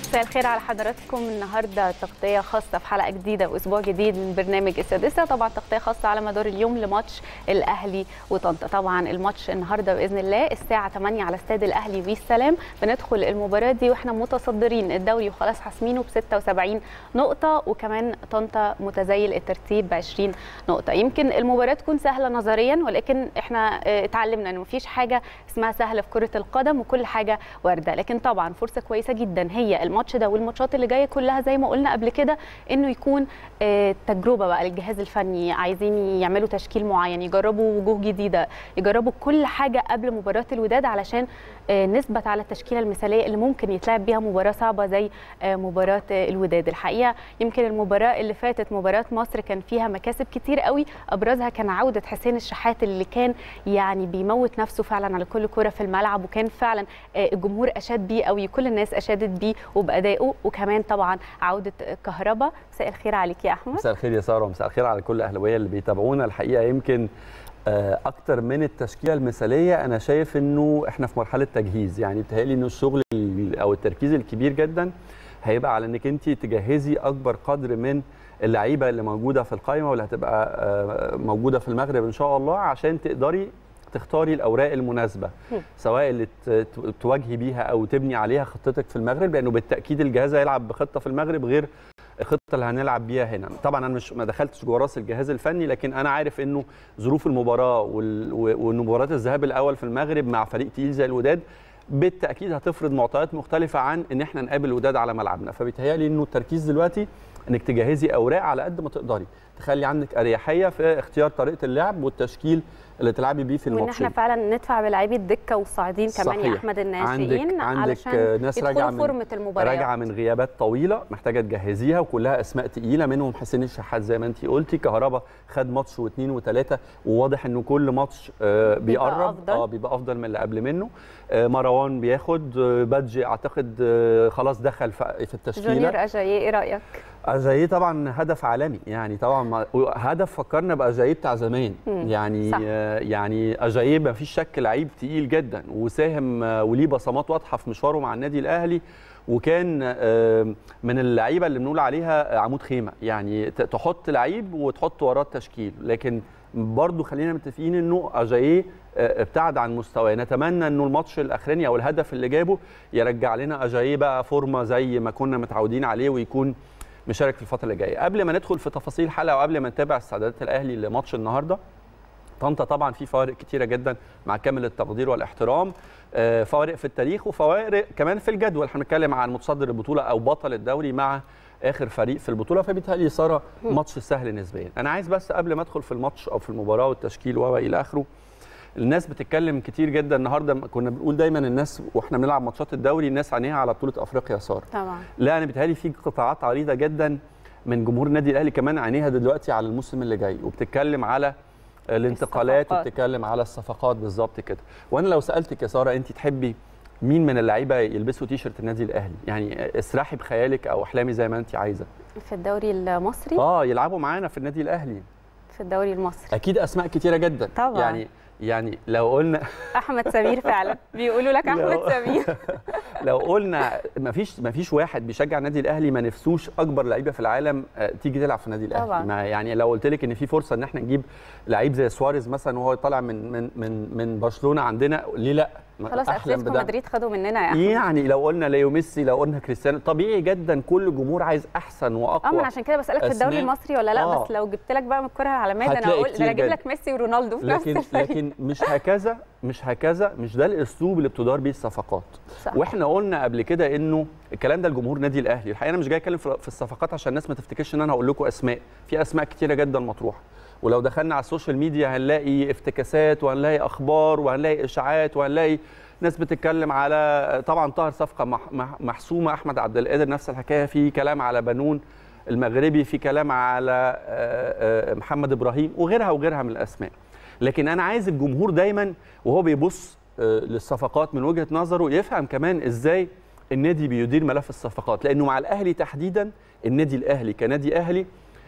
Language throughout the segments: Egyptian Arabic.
مساء الخير على حضراتكم النهارده تغطيه خاصه في حلقه جديده واسبوع جديد من برنامج السادسه طبعا تغطيه خاصه على مدار اليوم لماتش الاهلي وطنطا طبعا الماتش النهارده باذن الله الساعه 8 على استاد الاهلي والسلام بندخل المباراه دي واحنا متصدرين الدوري وخلاص حاسمينه ب 76 نقطه وكمان طنطا متزايل الترتيب ب 20 نقطه يمكن المباراه تكون سهله نظريا ولكن احنا اتعلمنا ان مفيش حاجه اسمها سهله في كره القدم وكل حاجه وارده لكن طبعا فرصه كويسه جدا هي الماتش ده والماتشات اللي جايه كلها زي ما قلنا قبل كده انه يكون تجربه بقى للجهاز الفني عايزين يعملوا تشكيل معين يجربوا وجوه جديده يجربوا كل حاجه قبل مباراه الوداد علشان نثبت على التشكيله المثاليه اللي ممكن يتلعب بيها مباراه صعبه زي مباراه الوداد الحقيقه يمكن المباراه اللي فاتت مباراه مصر كان فيها مكاسب كتير قوي ابرزها كان عوده حسين الشحات اللي كان يعني بيموت نفسه فعلا على كل كره في الملعب وكان فعلا الجمهور اشاد بيه قوي كل الناس اشادت بيه وبادائه وكمان طبعا عوده كهربا مساء الخير عليك يا احمد مساء الخير يا ساره ومساء الخير على كل الاهلاويه اللي بيتابعونا الحقيقه يمكن اكتر من التشكيله المثاليه انا شايف انه احنا في مرحله تجهيز يعني بتهيألي انه الشغل او التركيز الكبير جدا هيبقى على انك انت تجهزي اكبر قدر من اللعيبه اللي موجوده في القائمه واللي هتبقى موجوده في المغرب ان شاء الله عشان تقدري تختاري الاوراق المناسبه سواء اللي تواجهي بيها او تبني عليها خطتك في المغرب لانه بالتاكيد الجهاز هيلعب بخطه في المغرب غير الخطه اللي هنلعب بيها هنا طبعا انا مش ما دخلتش جوه راس الجهاز الفني لكن انا عارف انه ظروف المباراه وان مباراه الذهاب الاول في المغرب مع فريق تقيل زي الوداد بالتاكيد هتفرض معطيات مختلفه عن ان احنا نقابل الوداد على ملعبنا فبيتهيألي انه التركيز دلوقتي انك تجهزي اوراق على قد ما تقدري تخلي عندك اريحيه في اختيار طريقه اللعب والتشكيل اللي تلعبي بيه في الماتش وان احنا فعلا ندفع بلاعبي الدكه والصاعدين كمان يا احمد الناشئين عندك عندك ناس راجعه من فورمه المباريات راجعه من غيابات طويله محتاجه تجهزيها وكلها اسماء تقيله منهم حسين الشحات زي ما انت قلتي كهربا خد ماتش واثنين وثلاثه وواضح انه كل ماتش آه بيقرب اه بيبقى افضل من اللي قبل منه آه مروان بياخد آه بادجي اعتقد آه خلاص دخل في التشكيله جونيور اجاييه ايه رايك اجاييه طبعا هدف عالمي يعني طبعا هدف فكرنا باجاييه بتاع زمان يعني صح. يعني اجاييه ما فيش شك لعيب تقيل جدا وساهم وليه بصمات واضحه في مشواره مع النادي الاهلي وكان من اللعيبه اللي بنقول عليها عمود خيمه يعني تحط لعيب وتحط وراه التشكيل لكن برضو خلينا متفقين انه اجاييه ابتعد عن مستواه نتمنى انه الماتش الاخراني او الهدف اللي جابه يرجع لنا اجاييه بقى فورمه زي ما كنا متعودين عليه ويكون مشارك في الفتره اللي جايه قبل ما ندخل في تفاصيل الحلقه وقبل ما نتابع استعدادات الاهلي لماتش النهارده طنطا طبعا في فوارق كتيره جدا مع كامل التقدير والاحترام فوارق في التاريخ وفوارق كمان في الجدول احنا بنتكلم عن متصدر البطوله او بطل الدوري مع اخر فريق في البطوله فبالتالي ساره ماتش سهل نسبيا انا عايز بس قبل ما ادخل في الماتش او في المباراه والتشكيل والى اخره الناس بتتكلم كتير جدا النهارده كنا بنقول دايما الناس واحنا بنلعب ماتشات الدوري الناس عينيها على بطوله افريقيا ساره طبعا لا انا بيتهيألي في قطاعات عريضه جدا من جمهور النادي الاهلي كمان عينيها دلوقتي على الموسم اللي جاي وبتتكلم على الانتقالات الصفقات. وبتتكلم على الصفقات بالظبط كده وانا لو سالتك يا ساره انت تحبي مين من اللعيبه يلبسوا تيشرت النادي الاهلي يعني اسرحي بخيالك او احلامي زي ما انت عايزه في الدوري المصري اه يلعبوا معانا في النادي الاهلي في الدوري المصري اكيد اسماء كتيره جدا طبعا يعني يعني لو قلنا احمد سمير فعلا بيقولوا لك احمد سمير لو قلنا ما فيش ما فيش واحد بيشجع النادي الاهلي ما نفسوش اكبر لعيبه في العالم تيجي تلعب في النادي الاهلي طبعا. ما يعني لو قلت لك ان في فرصه ان احنا نجيب لعيب زي سواريز مثلا وهو طالع من من من من برشلونه عندنا ليه لا خلاص اتلتيكو مدريد خدوا مننا يا احمد يعني لو قلنا ليو ميسي لو قلنا كريستيانو طبيعي جدا كل جمهور عايز احسن واقوى اه من عشان كده بسالك في الدوري المصري ولا لا آه. بس لو جبت لك بقى من الكره العالميه ده انا اقول ده انا اجيب لك ميسي ورونالدو في لكن نفس الفريق لكن مش هكذا مش هكذا مش ده الاسلوب اللي بتدار بيه الصفقات صح. واحنا قلنا قبل كده انه الكلام ده لجمهور نادي الاهلي الحقيقه انا مش جاي اتكلم في الصفقات عشان الناس ما تفتكرش ان انا هقول لكم اسماء في اسماء كتيره جدا مطروحه ولو دخلنا على السوشيال ميديا هنلاقي افتكاسات وهنلاقي اخبار وهنلاقي اشاعات وهنلاقي ناس بتتكلم على طبعا طاهر صفقه محسومه احمد عبد القادر نفس الحكايه في كلام على بنون المغربي في كلام على محمد ابراهيم وغيرها وغيرها من الاسماء لكن انا عايز الجمهور دايما وهو بيبص للصفقات من وجهه نظره يفهم كمان ازاي النادي بيدير ملف الصفقات لانه مع الاهلي تحديدا النادي الاهلي كنادي اهلي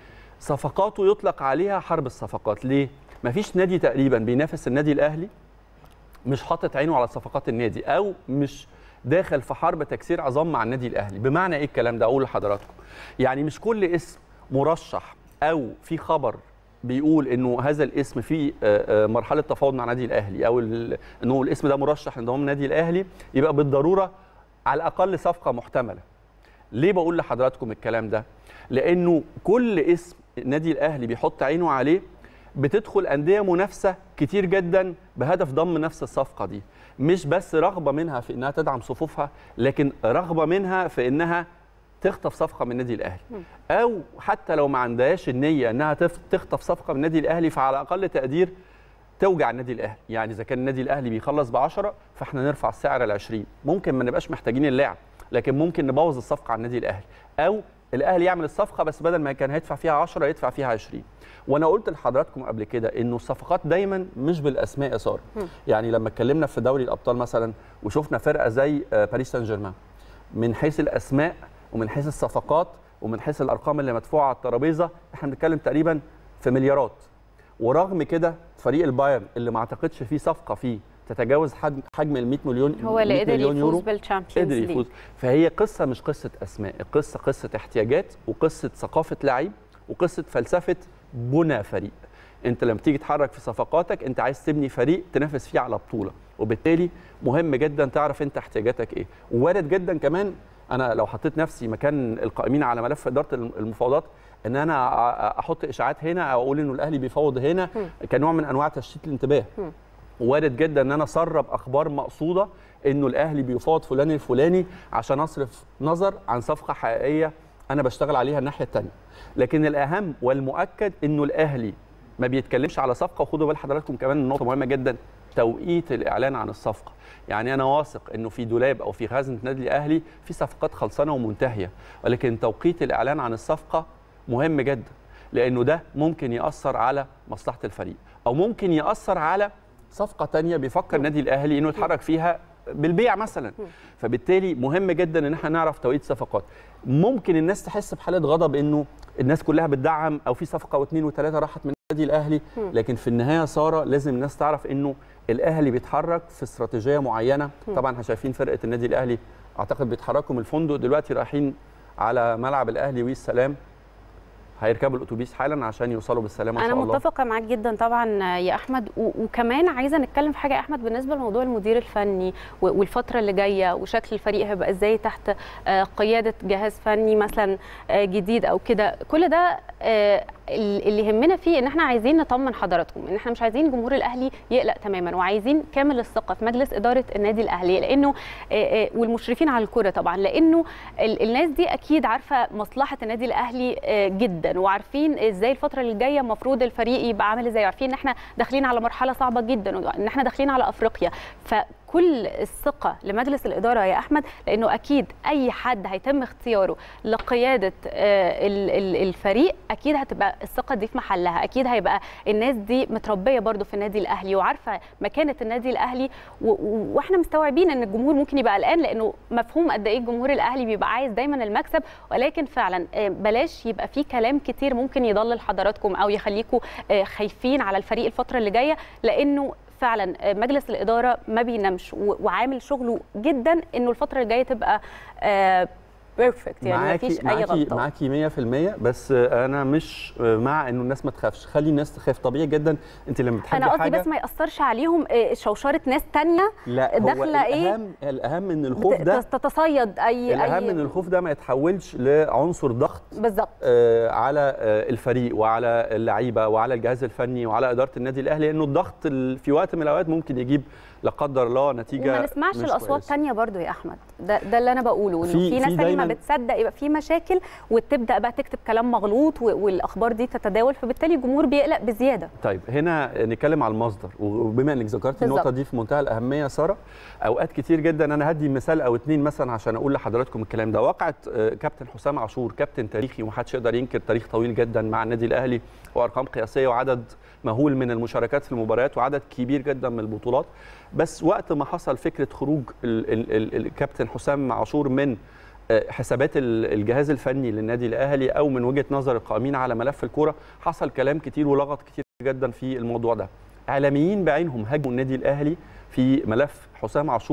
صفقاته يطلق عليها حرب الصفقات ليه مفيش نادي تقريبا بينافس النادي الاهلي مش حاطط عينه على صفقات النادي او مش داخل في حرب تكسير عظام مع النادي الاهلي بمعنى ايه الكلام ده اقول لحضراتكم يعني مش كل اسم مرشح او في خبر بيقول انه هذا الاسم في مرحله تفاوض مع النادي الاهلي او انه الاسم ده مرشح لانضمام النادي الاهلي يبقى بالضروره على الاقل صفقه محتمله ليه بقول لحضراتكم الكلام ده لانه كل اسم النادي الاهلي بيحط عينه عليه بتدخل انديه منافسه كتير جدا بهدف ضم نفس الصفقه دي مش بس رغبه منها في انها تدعم صفوفها لكن رغبه منها في انها تخطف صفقه من النادي الاهلي او حتى لو ما عندهاش النيه انها تخطف صفقه من النادي الاهلي فعلى اقل تقدير توجع النادي الاهلي يعني اذا كان النادي الاهلي بيخلص ب 10 فاحنا نرفع السعر ل 20 ممكن ما نبقاش محتاجين اللاعب لكن ممكن نبوظ الصفقه على النادي الاهلي او الاهلي يعمل الصفقه بس بدل ما كان هيدفع فيها 10 يدفع فيها 20 وانا قلت لحضراتكم قبل كده انه الصفقات دايما مش بالاسماء يا ساره يعني لما اتكلمنا في دوري الابطال مثلا وشفنا فرقه زي باريس سان جيرمان من حيث الاسماء ومن حيث الصفقات ومن حيث الارقام اللي مدفوعه على الترابيزه احنا بنتكلم تقريبا في مليارات ورغم كده فريق البايرن اللي ما اعتقدش فيه صفقه فيه تتجاوز حجم حجم ال 100 مليون هو اللي قدر مليون يفوز يورو بالشامبيونز قدر يفوز فهي قصه مش قصه اسماء القصه قصه احتياجات وقصه ثقافه لعيب وقصه فلسفه بنى فريق انت لما تيجي تحرك في صفقاتك انت عايز تبني فريق تنافس فيه على بطوله وبالتالي مهم جدا تعرف انت احتياجاتك ايه ووارد جدا كمان انا لو حطيت نفسي مكان القائمين على ملف اداره المفاوضات ان انا احط اشاعات هنا او اقول انه الاهلي بيفاوض هنا كنوع من انواع تشتيت الانتباه وارد جدا ان انا اسرب اخبار مقصوده انه الاهلي بيفاوض فلان الفلاني عشان اصرف نظر عن صفقه حقيقيه انا بشتغل عليها الناحيه الثانيه لكن الاهم والمؤكد انه الاهلي ما بيتكلمش على صفقه وخدوا بال حضراتكم كمان نقطه مهمه جدا توقيت الاعلان عن الصفقه يعني انا واثق انه في دولاب او في خزنه النادي الاهلي في صفقات خلصانه ومنتهيه ولكن توقيت الاعلان عن الصفقه مهم جدا لانه ده ممكن ياثر على مصلحه الفريق او ممكن ياثر على صفقه تانية بيفكر النادي الاهلي انه يتحرك فيها بالبيع مثلا فبالتالي مهم جدا ان احنا نعرف توقيت صفقات ممكن الناس تحس بحاله غضب انه الناس كلها بتدعم او في صفقه واثنين وثلاثه راحت من النادي الاهلي لكن في النهايه ساره لازم الناس تعرف انه الاهلي بيتحرك في استراتيجيه معينه طبعا احنا شايفين فرقه النادي الاهلي اعتقد بيتحركوا من الفندق دلوقتي رايحين على ملعب الاهلي والسلام هيركبوا الاتوبيس حالا عشان يوصلوا بالسلامه ان انا شاء الله متفقه معاك جدا طبعا يا احمد و- وكمان عايزه نتكلم في حاجه يا احمد بالنسبه لموضوع المدير الفني و- والفتره اللي جايه وشكل الفريق هيبقى ازاي تحت آه، قياده جهاز فني مثلا آه، جديد او كده كل ده آه، ال- اللي يهمنا فيه ان احنا عايزين نطمن حضراتكم ان احنا مش عايزين جمهور الاهلي يقلق تماما وعايزين كامل الثقه في مجلس اداره النادي الاهلي لانه آه، آه، والمشرفين على الكره طبعا لانه ال- الناس دي اكيد عارفه مصلحه النادي الاهلي آه، جدا وعارفين ازاي الفتره اللي جايه المفروض الفريق يبقى عامل ازاي عارفين ان احنا داخلين على مرحله صعبه جدا وان احنا داخلين على افريقيا فكل الثقه لمجلس الاداره يا احمد لانه اكيد اي حد هيتم اختياره لقياده آه، ال- ال- الفريق اكيد هتبقى الثقه دي في محلها اكيد هيبقى الناس دي متربيه برضو في النادي الاهلي وعارفه مكانه النادي الاهلي و- و- واحنا مستوعبين ان الجمهور ممكن يبقى قلقان لانه مفهوم قد ايه الجمهور الاهلي بيبقى عايز دايما المكسب ولكن فعلا آه، بلاش يبقى في كلام كتير ممكن يضلل حضراتكم او يخليكم آه، خايفين على الفريق الفتره اللي جايه لانه فعلا آه، مجلس الاداره ما بينامش و- وعامل شغله جدا انه الفتره الجايه تبقى بيرفكت يعني ما فيش اي معاكي غلطه معاكي 100% بس انا مش مع انه الناس ما تخافش خلي الناس تخاف طبيعي جدا انت لما بتحبي انا قصدي حاجه بس ما ياثرش عليهم آه، شوشره ناس تانية لا هو داخلة إيه؟ الاهم الاهم ان الخوف ده تتصيد اي الاهم اي ان الخوف ده ما يتحولش لعنصر ضغط بالظبط آه، على آه، الفريق وعلى اللعيبه وعلى الجهاز الفني وعلى اداره النادي الاهلي لانه الضغط ال- في وقت من الاوقات ممكن يجيب لا قدر الله نتيجه وما نسمعش مش الاصوات كويسة. تانية برضو يا احمد ده ده اللي انا بقوله انه في- في, ناس في تانية ما دايماً- بتصدق يبقى في مشاكل وتبدا بقى تكتب كلام مغلوط و- والاخبار دي تتداول فبالتالي الجمهور بيقلق بزياده طيب هنا نتكلم على المصدر وبما انك ذكرتي النقطه بالظبط. دي في منتهى الاهميه يا ساره اوقات كتير جدا انا هدي مثال او اتنين مثلا عشان اقول لحضراتكم الكلام ده وقعت آه، كابتن حسام عاشور كابتن تاريخي ومحدش يقدر ينكر تاريخ طويل جدا مع النادي الاهلي وارقام قياسيه وعدد مهول من المشاركات في المباريات وعدد كبير جدا من البطولات بس وقت ما حصل فكره خروج ال- ال- ال- الكابتن حسام عاشور من آه، حسابات ال- الجهاز الفني للنادي الاهلي او من وجهه نظر القائمين على ملف الكوره حصل كلام كتير ولغط كتير جدا في الموضوع ده اعلاميين بعينهم هاجموا النادي الاهلي في ملف حسام عاشور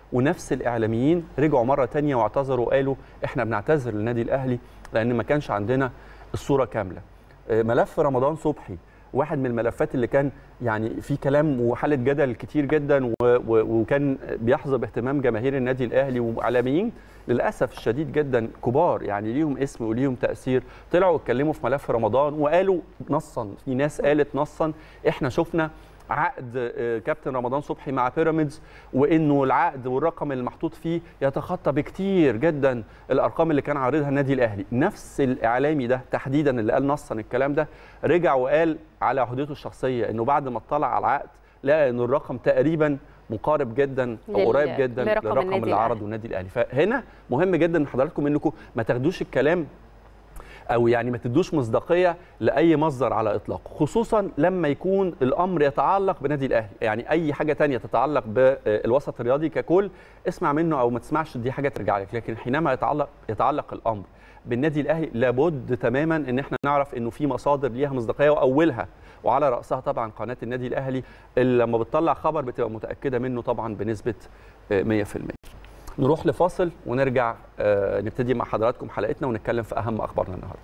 ونفس الاعلاميين رجعوا مره تانية واعتذروا وقالوا احنا بنعتذر للنادي الاهلي لان ما كانش عندنا الصوره كامله آه، ملف رمضان صبحي واحد من الملفات اللي كان يعني في كلام وحاله جدل كتير جدا و- و- وكان بيحظى باهتمام جماهير النادي الاهلي واعلاميين للاسف الشديد جدا كبار يعني ليهم اسم وليهم تاثير طلعوا اتكلموا في ملف رمضان وقالوا نصا في ناس قالت نصا احنا شفنا عقد آه، كابتن رمضان صبحي مع بيراميدز وانه العقد والرقم اللي محطوط فيه يتخطى بكتير جدا الارقام اللي كان عارضها النادي الاهلي نفس الاعلامي ده تحديدا اللي قال نصا الكلام ده رجع وقال على عهدته الشخصيه انه بعد ما اطلع على العقد لقى انه الرقم تقريبا مقارب جدا لل- او قريب جدا لرقم للرقم النادي اللي عرضه النادي الاهلي فهنا مهم جدا من حضراتكم انكم ما تاخدوش الكلام او يعني ما تدوش مصداقيه لاي مصدر على اطلاقه خصوصا لما يكون الامر يتعلق بنادي الاهلي يعني اي حاجه تانية تتعلق بالوسط الرياضي ككل اسمع منه او ما تسمعش دي حاجه ترجع لك لكن حينما يتعلق يتعلق الامر بالنادي الاهلي لابد تماما ان احنا نعرف انه في مصادر ليها مصداقيه واولها وعلى راسها طبعا قناه النادي الاهلي اللي لما بتطلع خبر بتبقى متاكده منه طبعا بنسبه آه، 100% نروح لفاصل ونرجع آه، نبتدي مع حضراتكم حلقتنا ونتكلم في اهم اخبارنا النهارده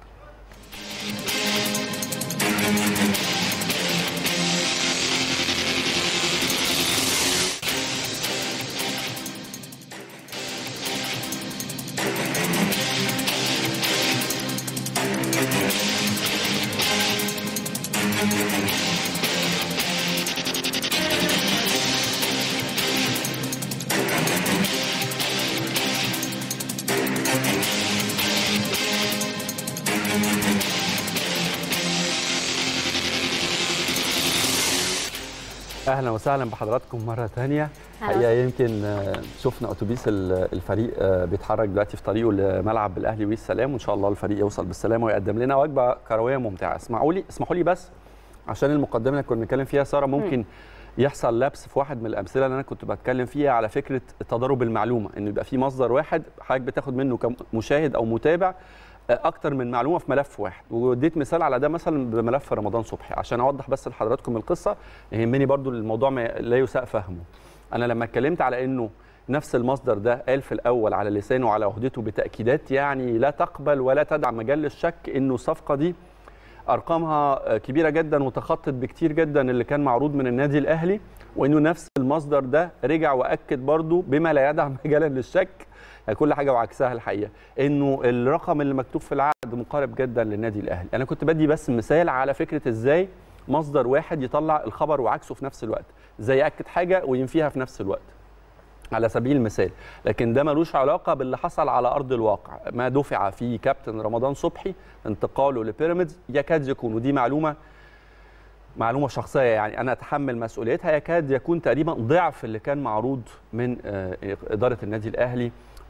اهلا وسهلا بحضراتكم مره ثانيه أهلا حقيقه يمكن آه، شفنا اتوبيس ال- الفريق آه، بيتحرك دلوقتي في طريقه لملعب الاهلي والسلام وان شاء الله الفريق يوصل بالسلامه ويقدم لنا وجبه كرويه ممتعه اسمعوا لي اسمحوا لي بس عشان المقدمه اللي كنا بنتكلم فيها ساره ممكن يحصل لبس في واحد من الامثله اللي انا كنت بتكلم فيها على فكره تضارب المعلومه ان يبقى في مصدر واحد حضرتك بتاخد منه كمشاهد او متابع اكتر من معلومه في ملف واحد واديت مثال على ده مثلا بملف رمضان صبحي عشان اوضح بس لحضراتكم القصه يهمني برضو الموضوع ما لا يساء فهمه انا لما اتكلمت على انه نفس المصدر ده قال في الاول على لسانه وعلى عهدته بتاكيدات يعني لا تقبل ولا تدع مجال للشك انه الصفقه دي ارقامها كبيره جدا وتخطت بكتير جدا اللي كان معروض من النادي الاهلي وانه نفس المصدر ده رجع واكد برضو بما لا يدع مجالا للشك يعني كل حاجه وعكسها الحقيقه انه الرقم اللي مكتوب في العقد مقارب جدا للنادي الاهلي انا كنت بدي بس مثال على فكره ازاي مصدر واحد يطلع الخبر وعكسه في نفس الوقت ازاي ياكد حاجه وينفيها في نفس الوقت على سبيل المثال لكن ده ملوش علاقه باللي حصل على ارض الواقع ما دفع في كابتن رمضان صبحي انتقاله لبيراميدز يكاد يكون ودي معلومه معلومه شخصيه يعني انا اتحمل مسؤوليتها يكاد يكون تقريبا ضعف اللي كان معروض من آه، اداره النادي الاهلي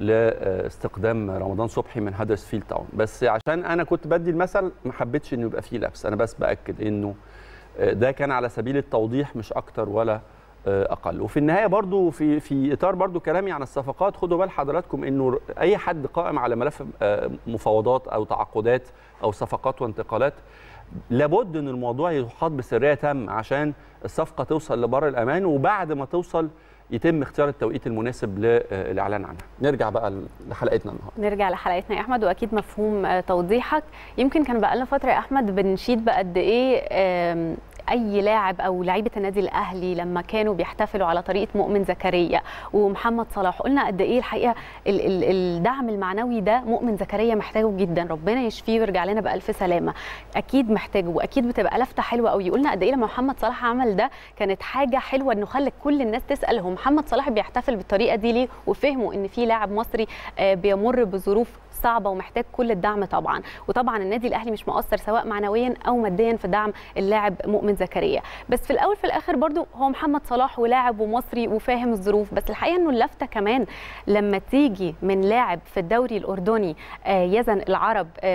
لاستقدام رمضان صبحي من هدرسفيلد تاون بس عشان انا كنت بدي المثل ما حبيتش انه يبقى فيه لبس انا بس باكد انه آه، ده كان على سبيل التوضيح مش اكتر ولا آه، اقل وفي النهايه برضو في في اطار برضو كلامي عن الصفقات خدوا بال حضراتكم انه اي حد قائم على ملف آه، مفاوضات او تعاقدات او صفقات وانتقالات لابد ان الموضوع يحاط بسريه تامه عشان الصفقه توصل لبر الامان وبعد ما توصل يتم اختيار التوقيت المناسب للاعلان عنها نرجع بقى لحلقتنا النهارده نرجع لحلقتنا يا احمد واكيد مفهوم آه، توضيحك يمكن كان بقى لنا فتره يا احمد بنشيد بقد ايه آم، اي لاعب او لعيبه النادي الاهلي لما كانوا بيحتفلوا على طريقه مؤمن زكريا ومحمد صلاح قلنا قد ايه الحقيقه ال ال الدعم المعنوي ده مؤمن زكريا محتاجه جدا ربنا يشفيه ويرجع لنا بالف سلامه اكيد محتاجه واكيد بتبقى لفته حلوه قوي قلنا قد ايه لما محمد صلاح عمل ده كانت حاجه حلوه انه خلت كل الناس تسال هو محمد صلاح بيحتفل بالطريقه دي ليه وفهموا ان في لاعب مصري آه، بيمر بظروف صعبه ومحتاج كل الدعم طبعا وطبعا النادي الاهلي مش مقصر سواء معنويا او ماديا في دعم اللاعب مؤمن زكريا بس في الاول في الاخر برضو هو محمد صلاح ولاعب ومصري وفاهم الظروف بس الحقيقه انه اللفته كمان لما تيجي من لاعب في الدوري الاردني آه، يزن العرب آه، في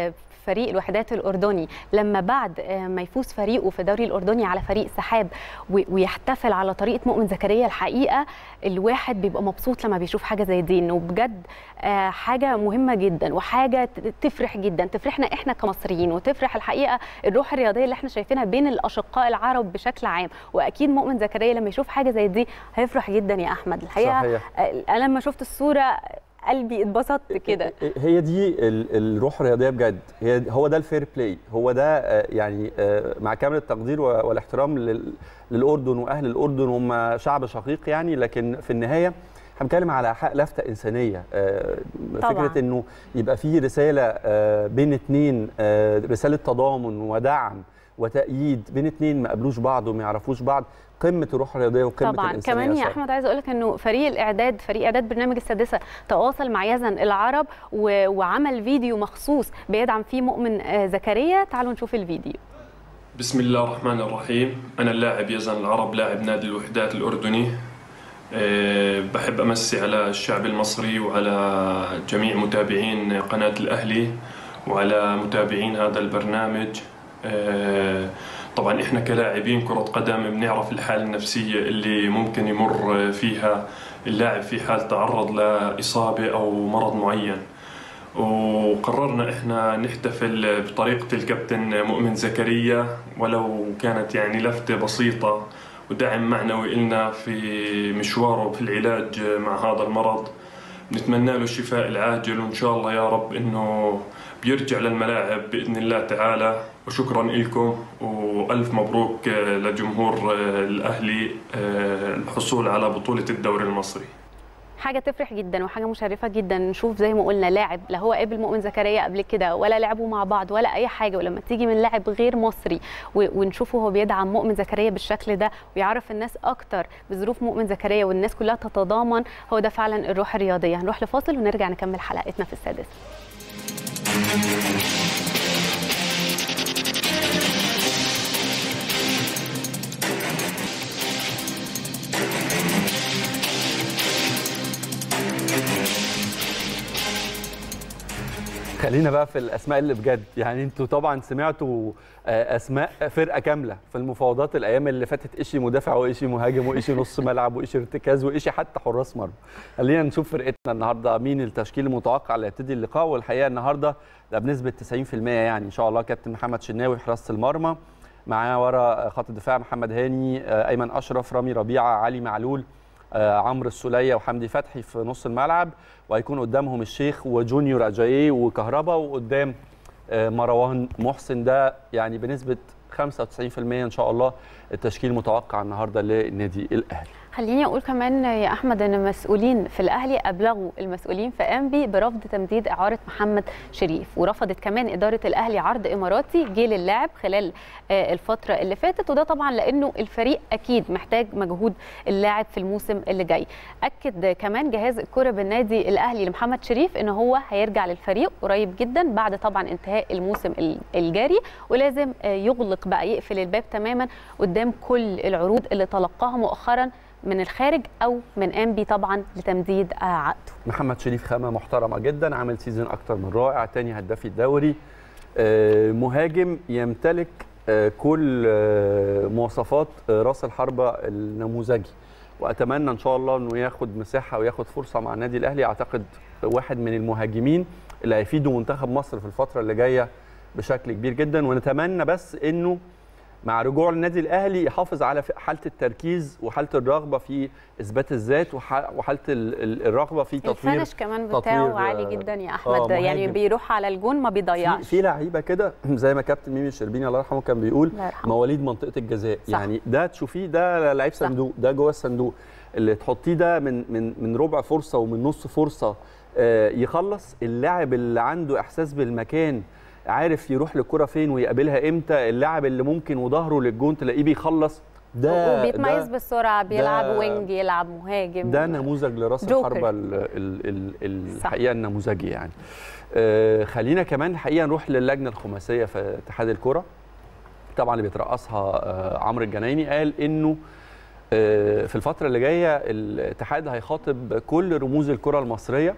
فريق الوحدات الاردني لما بعد ما يفوز فريقه في الدوري الاردني على فريق سحاب ويحتفل على طريقه مؤمن زكريا الحقيقه الواحد بيبقى مبسوط لما بيشوف حاجه زي دي انه بجد حاجه مهمه جدا وحاجه تفرح جدا تفرحنا احنا كمصريين وتفرح الحقيقه الروح الرياضيه اللي احنا شايفينها بين الاشقاء العرب بشكل عام واكيد مؤمن زكريا لما يشوف حاجه زي دي هيفرح جدا يا احمد الحقيقه صحيح. انا لما شفت الصوره قلبي اتبسطت كده هي دي الروح الرياضيه بجد هي هو ده الفير بلاي هو ده يعني مع كامل التقدير والاحترام للاردن واهل الاردن هم شعب شقيق يعني لكن في النهايه احنا بنتكلم على لفته انسانيه طبعا. فكره انه يبقى في رساله بين اثنين رساله تضامن ودعم وتأييد بين اثنين ما قابلوش بعض وما يعرفوش بعض قمه الروح الرياضيه وقمه طبعا الانسانيه كمان يا احمد عايز اقول لك انه فريق الاعداد فريق اعداد برنامج السادسه تواصل مع يزن العرب و... وعمل فيديو مخصوص بيدعم فيه مؤمن زكريا تعالوا نشوف الفيديو بسم الله الرحمن الرحيم انا اللاعب يزن العرب لاعب نادي الوحدات الاردني أه بحب امسي على الشعب المصري وعلى جميع متابعين قناه الاهلي وعلى متابعين هذا البرنامج أه طبعا احنا كلاعبين كرة قدم بنعرف الحالة النفسية اللي ممكن يمر فيها اللاعب في حال تعرض لإصابة أو مرض معين وقررنا احنا نحتفل بطريقة الكابتن مؤمن زكريا ولو كانت يعني لفتة بسيطة ودعم معنوي إلنا في مشواره في العلاج مع هذا المرض نتمنى له الشفاء العاجل وإن شاء الله يا رب إنه بيرجع للملاعب باذن الله تعالى وشكرا لكم والف مبروك لجمهور الاهلي الحصول على بطوله الدوري المصري حاجه تفرح جدا وحاجه مشرفه جدا نشوف زي ما قلنا لاعب لا هو قابل مؤمن زكريا قبل كده ولا لعبوا مع بعض ولا اي حاجه ولما تيجي من لاعب غير مصري ونشوفه هو بيدعم مؤمن زكريا بالشكل ده ويعرف الناس اكتر بظروف مؤمن زكريا والناس كلها تتضامن هو ده فعلا الروح الرياضيه هنروح لفاصل ونرجع نكمل حلقتنا في السادسه خلينا بقى في الاسماء اللي بجد يعني انتوا طبعا سمعتوا اسماء فرقه كامله في المفاوضات الايام اللي فاتت ايشي مدافع وايشي مهاجم وايشي نص ملعب وايشي ارتكاز وايشي حتى حراس مرمى خلينا نشوف فرقتنا النهارده مين التشكيل المتوقع اللي هيبتدي اللقاء والحقيقه النهارده ده بنسبه 90% يعني ان شاء الله كابتن محمد شناوي حراسه المرمى معاه ورا خط الدفاع محمد هاني ايمن اشرف رامي ربيعه علي معلول عمرو السوليه وحمدي فتحي في نص الملعب وهيكون قدامهم الشيخ وجونيور اجاييه وكهربا وقدام مروان محسن ده يعني بنسبه 95% ان شاء الله التشكيل متوقع النهارده للنادي الاهلي خليني اقول كمان يا احمد ان المسؤولين في الاهلي ابلغوا المسؤولين في انبي برفض تمديد اعاره محمد شريف ورفضت كمان اداره الاهلي عرض اماراتي جه للاعب خلال الفتره اللي فاتت وده طبعا لانه الفريق اكيد محتاج مجهود اللاعب في الموسم اللي جاي اكد كمان جهاز الكره بالنادي الاهلي لمحمد شريف ان هو هيرجع للفريق قريب جدا بعد طبعا انتهاء الموسم الجاري ولازم يغلق بقى يقفل الباب تماما قدام كل العروض اللي تلقاها مؤخرا من الخارج او من انبي طبعا لتمديد عقده محمد شريف خامه محترمه جدا عامل سيزون اكتر من رائع تاني هداف الدوري مهاجم يمتلك كل مواصفات راس الحربه النموذجي واتمنى ان شاء الله انه ياخد مساحه وياخد فرصه مع النادي الاهلي اعتقد واحد من المهاجمين اللي هيفيدوا منتخب مصر في الفتره اللي جايه بشكل كبير جدا ونتمنى بس انه مع رجوع النادي الاهلي يحافظ على حاله التركيز وحاله الرغبه في اثبات الذات وحاله الرغبه في تطوير الفنش كمان بتاعه عالي جدا يا احمد آه يعني بيروح على الجون ما بيضيعش في لعيبه كده زي ما كابتن ميمي الشربيني الله يرحمه كان بيقول مواليد منطقه الجزاء صح. يعني ده تشوفيه ده لعيب صندوق ده جوه الصندوق اللي تحطيه ده من من من ربع فرصه ومن نص فرصه آه يخلص اللاعب اللي عنده احساس بالمكان عارف يروح للكره فين ويقابلها امتى اللاعب اللي ممكن وظهره للجون تلاقيه بيخلص ده وبيتميز ده بالسرعه بيلعب وينج يلعب مهاجم ده نموذج لراس الحربه الحقيقه النموذجي يعني آه خلينا كمان الحقيقه نروح للجنه الخماسيه في اتحاد الكره طبعا اللي بيترأسها آه عمرو الجنايني قال انه آه في الفتره اللي جايه الاتحاد هيخاطب كل رموز الكره المصريه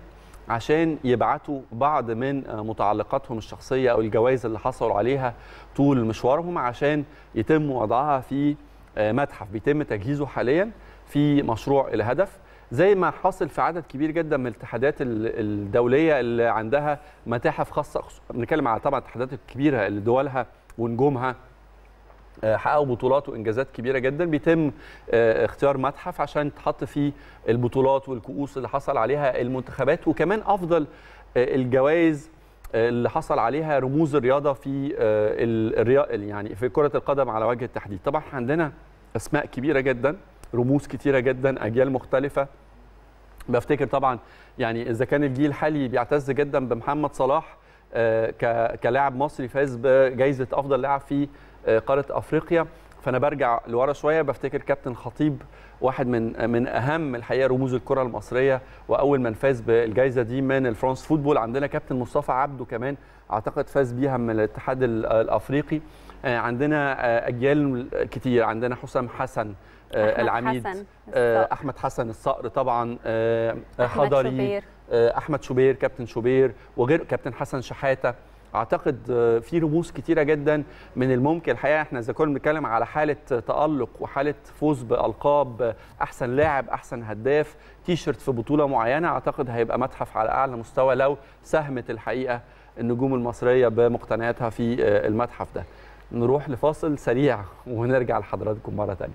عشان يبعتوا بعض من متعلقاتهم الشخصيه او الجوائز اللي حصلوا عليها طول مشوارهم عشان يتم وضعها في متحف بيتم تجهيزه حاليا في مشروع الهدف زي ما حاصل في عدد كبير جدا من الاتحادات الدوليه اللي عندها متاحف خاصه بنتكلم على طبعا الاتحادات الكبيره اللي دولها ونجومها حققوا بطولات وانجازات كبيره جدا بيتم اختيار متحف عشان تحط فيه البطولات والكؤوس اللي حصل عليها المنتخبات وكمان افضل الجوائز اللي حصل عليها رموز الرياضه في الرياضه يعني في كره القدم على وجه التحديد طبعا عندنا اسماء كبيره جدا رموز كتيره جدا اجيال مختلفه بفتكر طبعا يعني اذا كان الجيل الحالي بيعتز جدا بمحمد صلاح كلاعب مصري فاز بجائزه افضل لاعب في قاره افريقيا فانا برجع لورا شويه بفتكر كابتن خطيب واحد من من اهم الحقيقه رموز الكره المصريه واول من فاز بالجائزه دي من الفرانس فوتبول عندنا كابتن مصطفى عبده كمان اعتقد فاز بيها من الاتحاد الافريقي عندنا اجيال كتير عندنا حسام حسن أحمد العميد حسن احمد حسن الصقر طبعا حضري احمد شوبير كابتن شوبير وغير كابتن حسن شحاته اعتقد في رموز كتيره جدا من الممكن الحقيقه احنا اذا كنا بنتكلم على حاله تالق وحاله فوز بالقاب احسن لاعب احسن هداف تيشرت في بطوله معينه اعتقد هيبقى متحف على اعلى مستوى لو ساهمت الحقيقه النجوم المصريه بمقتنياتها في المتحف ده نروح لفاصل سريع ونرجع لحضراتكم مره ثانيه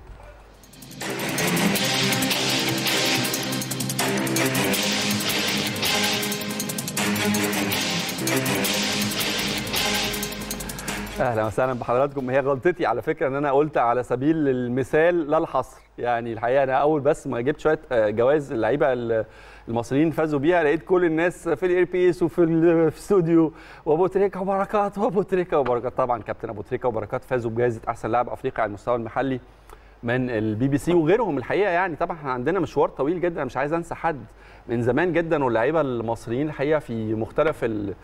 اهلا وسهلا بحضراتكم هي غلطتي على فكره ان انا قلت على سبيل المثال لا الحصر يعني الحقيقه انا اول بس ما جبت شويه جوائز اللعيبه المصريين فازوا بيها لقيت كل الناس في الاير بيس وفي الاستوديو وابو تريكه وبركات وابو تريكه وبركات طبعا كابتن ابو تريكه وبركات فازوا بجائزه احسن لاعب افريقي على المستوى المحلي من البي بي سي وغيرهم الحقيقه يعني طبعا احنا عندنا مشوار طويل جدا مش عايز انسى حد من زمان جدا واللعيبه المصريين الحقيقه في مختلف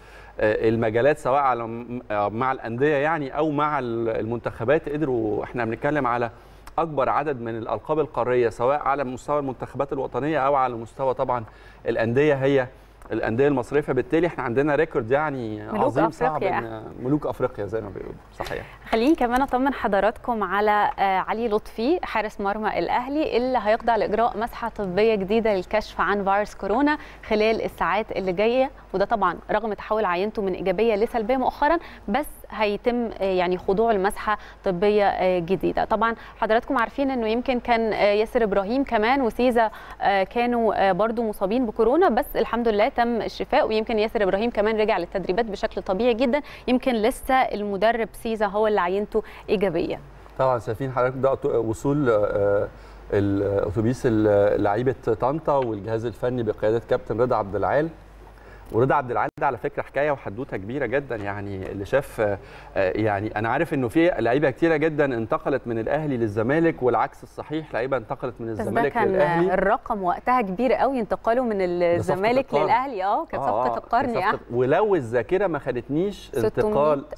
المجالات سواء على مع الانديه يعني او مع المنتخبات قدروا احنا بنتكلم على اكبر عدد من الالقاب القاريه سواء على مستوى المنتخبات الوطنيه او على مستوى طبعا الانديه هي الانديه المصريه فبالتالي احنا عندنا ريكورد يعني ملوك عظيم أفريقيا. صعب إن- ملوك افريقيا زي ما بيقولوا صحيح خليني كمان اطمن حضراتكم على آه، علي لطفي حارس مرمى الاهلي اللي هيخضع لاجراء مسحه طبيه جديده للكشف عن فيروس كورونا خلال الساعات اللي جايه وده طبعا رغم تحول عينته من ايجابيه لسلبيه مؤخرا بس هيتم آه، يعني خضوع لمسحه طبيه آه، جديده طبعا حضراتكم عارفين انه يمكن كان آه، ياسر ابراهيم كمان وسيزا آه، كانوا آه، برضو مصابين بكورونا بس الحمد لله تم الشفاء ويمكن ياسر ابراهيم كمان رجع للتدريبات بشكل طبيعي جدا يمكن لسه المدرب سيزا هو اللي عينته ايجابيه طبعا شايفين حضرتك ده أتو- وصول آه، الاتوبيس ال- لعيبه طنطا والجهاز الفني بقياده كابتن رضا عبد العال ورضا عبد العال ده على فكره حكايه وحدوته كبيره جدا يعني اللي شاف آه، آه، يعني انا عارف انه في لعيبه كتيره جدا انتقلت من الاهلي للزمالك والعكس الصحيح لعيبه انتقلت من بس ده الزمالك كان للاهلي الرقم وقتها كبير قوي انتقاله من الزمالك القرن. للاهلي اه كانت آه، صفقه آه، القرن كانت يعني صفقة- ولو الذاكره ما خانتنيش 600 انتقال ألف؟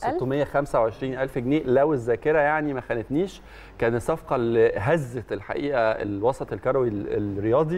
625 الف جنيه لو الذاكره يعني ما خانتنيش كان الصفقه اللي هزت الحقيقه الوسط الكروي ال- الرياضي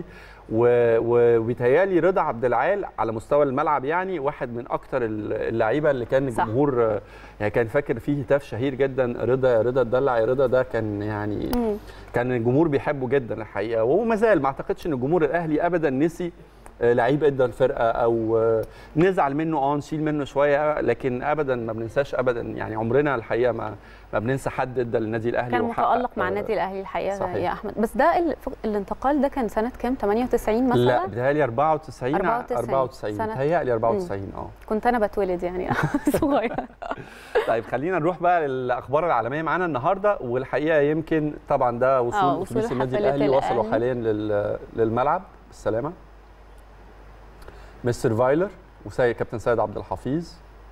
و- وبيتهيالي رضا عبد العال على مستوى الملعب يعني واحد من اكتر ال- اللعيبه اللي كان صح. الجمهور آه، يعني كان فاكر فيه هتاف شهير جدا رضا يا رضا اتدلع يا رضا ده كان يعني مم. كان الجمهور بيحبه جدا الحقيقه وما زال ما اعتقدش ان الجمهور الاهلي ابدا نسي آه، لعيب ادى الفرقه او آه، نزعل منه اه نشيل منه شويه لكن ابدا ما بننساش ابدا يعني عمرنا الحقيقه ما ما بننسى حد ادى للنادي الاهلي كان وحقق، متالق مع آه، النادي الاهلي الحقيقه صحيح. يا احمد بس ده ال- الانتقال ده كان سنه كام 98 مثلا لا بيتهيألي 94 94 94 سنة. بيتهيألي 94 اه كنت انا بتولد يعني صغير طيب خلينا نروح بقى للاخبار العالميه معانا النهارده والحقيقه يمكن طبعا ده وصول آه، وصول اتوبيس النادي حفلة الاهلي وصلوا الأهلي. حاليا لل- للملعب بالسلامه مستر فايلر وسيد كابتن سيد عبد الحفيظ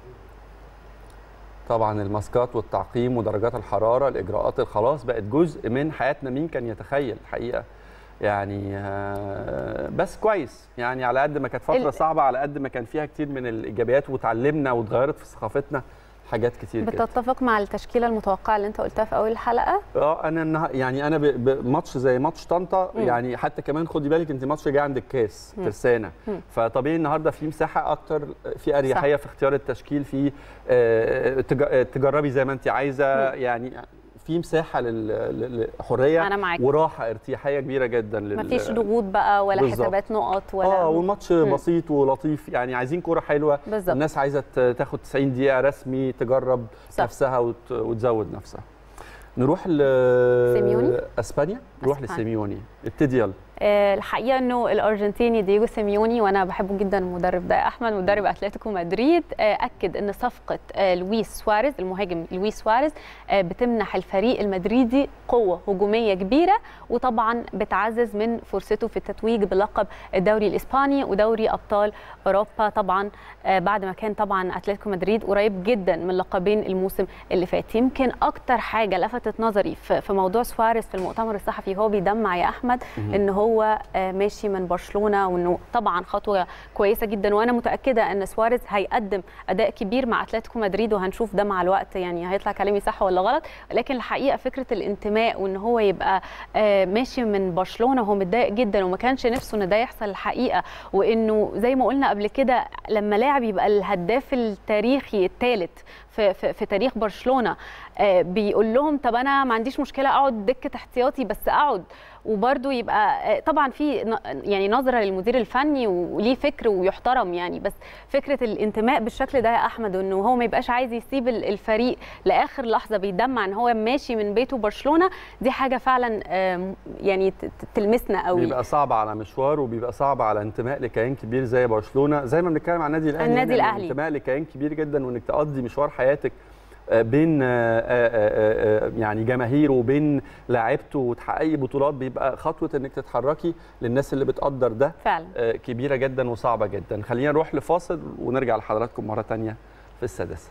طبعا الماسكات والتعقيم ودرجات الحراره الاجراءات الخلاص بقت جزء من حياتنا مين كان يتخيل الحقيقه يعني آه، بس كويس يعني على قد ما كانت فتره ال- صعبه على قد ما كان فيها كتير من الايجابيات وتعلمنا واتغيرت في ثقافتنا حاجات كتير جدا بتتفق مع التشكيله المتوقعه اللي انت قلتها في اول الحلقه اه انا النها... يعني انا ب... بماتش زي ماتش طنطا مم. يعني حتى كمان خدي بالك انت ماتش جاي عند الكاس مم. ترسانه مم. فطبيعي النهارده في مساحه اكتر في اريحيه في اختيار التشكيل في آه، تج... آه، تجربي زي ما انت عايزه مم. يعني في مساحه لل- لل- للحريه انا معاك وراحه ارتياحيه كبيره جدا لل... مفيش ضغوط بقى ولا بالظبط. حسابات نقط ولا اه والماتش مم. بسيط ولطيف يعني عايزين كوره حلوه بالظبط الناس عايزه ت- تاخد 90 دقيقه رسمي تجرب صح. نفسها وت... وتزود نفسها نروح ل سيميوني؟ اسبانيا نروح أسبانيا. لسيميوني ابتدي يلا آه، الحقيقه انه الارجنتيني دييجو سيميوني وانا بحبه جدا المدرب ده احمد مدرب اتلتيكو مدريد آه، اكد ان صفقه آه، لويس سواريز المهاجم لويس سواريز آه، بتمنح الفريق المدريدي قوه هجوميه كبيره وطبعا بتعزز من فرصته في التتويج بلقب الدوري الاسباني ودوري ابطال اوروبا طبعا آه، بعد ما كان طبعا اتلتيكو مدريد قريب جدا من لقبين الموسم اللي فات يمكن اكتر حاجه لفتت نظري في في موضوع سواريز في المؤتمر الصحفي هو بيدمع يا احمد ان هو آه، ماشي من برشلونه وانه طبعا خطوه كويسه جدا وانا متاكده ان سواريز هيقدم اداء كبير مع اتلتيكو مدريد وهنشوف ده مع الوقت يعني هيطلع كلامي صح ولا غلط لكن الحقيقه فكره الانتماء وان هو يبقى آه، ماشي من برشلونه وهو متضايق جدا وما كانش نفسه ان ده يحصل الحقيقه وانه زي ما قلنا قبل كده لما لاعب يبقى الهداف التاريخي الثالث في, في, في تاريخ برشلونه آه، بيقول لهم طب انا ما عنديش مشكله اقعد دكه احتياطي بس اقعد وبرده يبقى آه، طبعا في ن- يعني نظره للمدير الفني وليه فكر ويحترم يعني بس فكره الانتماء بالشكل ده يا احمد انه هو ما يبقاش عايز يسيب ال- الفريق لاخر لحظه بيدمع ان هو ماشي من بيته برشلونه دي حاجه فعلا آم، يعني ت- ت- تلمسنا قوي بيبقى صعب على مشوار وبيبقى صعب على انتماء لكيان كبير زي برشلونه زي ما بنتكلم عن النادي الاهلي النادي هنا، الأهلي. انتماء لكيان كبير جدا وانك تقضي مشوار حياتك آه، بين آه، آه، آه، آه، يعني جماهيره وبين لاعيبته وتحققي بطولات بيبقى خطوه انك تتحركي للناس اللي بتقدر ده فعلا آه، كبيره جدا وصعبه جدا خلينا نروح لفاصل ونرجع لحضراتكم مره تانية في السادسه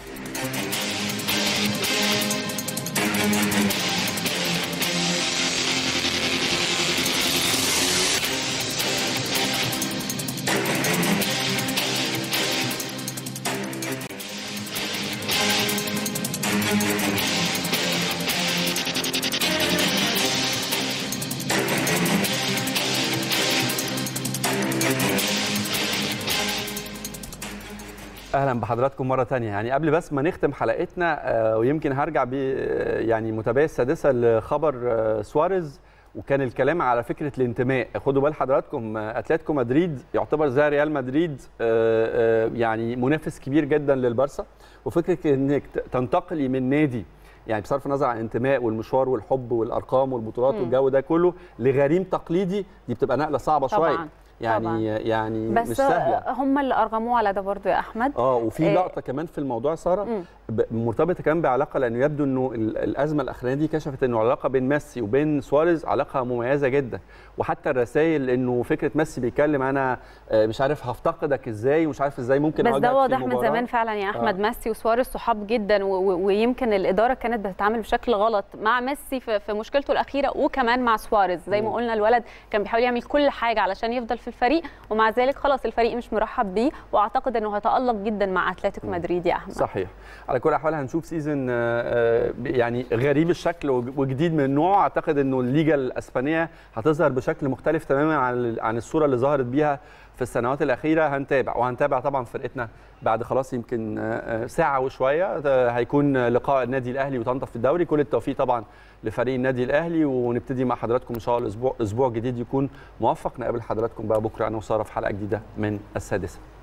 اهلا بحضراتكم مره تانية يعني قبل بس ما نختم حلقتنا آه، ويمكن هرجع ب آه، يعني متابعي السادسه لخبر آه، سواريز وكان الكلام على فكره الانتماء خدوا بال حضراتكم آه، اتلتيكو مدريد يعتبر زي ريال مدريد آه، آه، يعني منافس كبير جدا للبارسا وفكره انك ت- تنتقلي من نادي يعني بصرف النظر عن الانتماء والمشوار والحب والارقام والبطولات مم. والجو ده كله لغريم تقليدي دي بتبقى نقله صعبه شويه طبعا يعني طبعاً. يعني بس مش سهله آه، هم اللي ارغموه على ده برضو يا احمد اه وفي آه، لقطه كمان في الموضوع ساره مم. ب- مرتبطه كمان بعلاقه لانه يبدو انه ال- الازمه الاخرانيه دي كشفت انه العلاقه بين ميسي وبين سواريز علاقه مميزه جدا وحتى الرسائل انه فكره ميسي بيتكلم انا آه، مش عارف هفتقدك ازاي ومش عارف ازاي ممكن بس أواجهك ده في واضح من المباراة. زمان فعلا يا احمد ميسي وسواريز صحاب جدا و- و- ويمكن الاداره كانت بتتعامل بشكل غلط مع ميسي في في مشكلته الاخيره وكمان مع سواريز زي ما مم. قلنا الولد كان بيحاول يعمل كل حاجه علشان يفضل في الفريق ومع ذلك خلاص الفريق مش مرحب بيه واعتقد انه هيتالق جدا مع اتلتيكو مدريد يا احمد صحيح على كل الاحوال هنشوف سيزون آه، آه، يعني غريب الشكل وج- وجديد من نوعه اعتقد انه الليجا الاسبانيه هتظهر بشكل مختلف تماما عن عن الصوره اللي ظهرت بيها في السنوات الاخيره هنتابع وهنتابع طبعا فرقتنا بعد خلاص يمكن آه، آه، ساعه وشويه آه، هيكون لقاء النادي الاهلي وطنطا في الدوري كل التوفيق طبعا لفريق النادي الاهلي ونبتدي مع حضراتكم ان شاء الله اسبوع اسبوع جديد يكون موفق نقابل حضراتكم بقى بكره انا وساره في حلقه جديده من السادسه